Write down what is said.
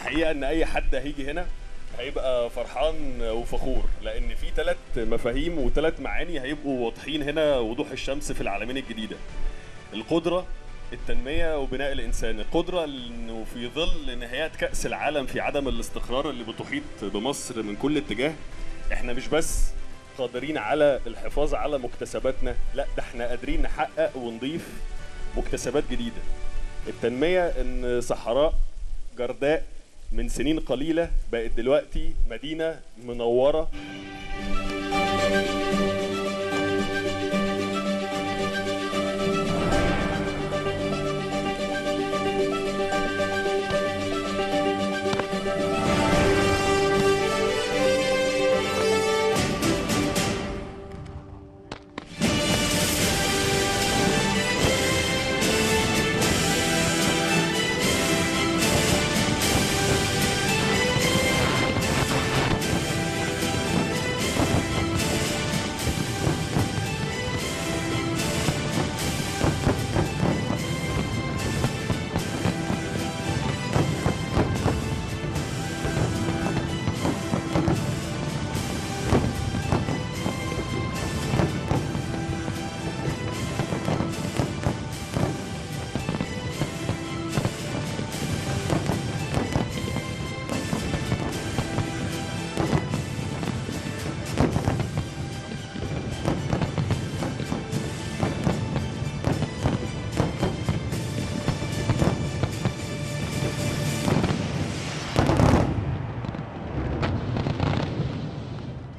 الحقيقه ان اي حد هيجي هنا هيبقى فرحان وفخور لان في ثلاث مفاهيم وثلاث معاني هيبقوا واضحين هنا وضوح الشمس في العالمين الجديده القدره التنميه وبناء الانسان القدره انه في ظل نهايات كاس العالم في عدم الاستقرار اللي بتحيط بمصر من كل اتجاه احنا مش بس قادرين على الحفاظ على مكتسباتنا لا ده احنا قادرين نحقق ونضيف مكتسبات جديده التنميه ان صحراء جرداء من سنين قليله بقت دلوقتي مدينه منوره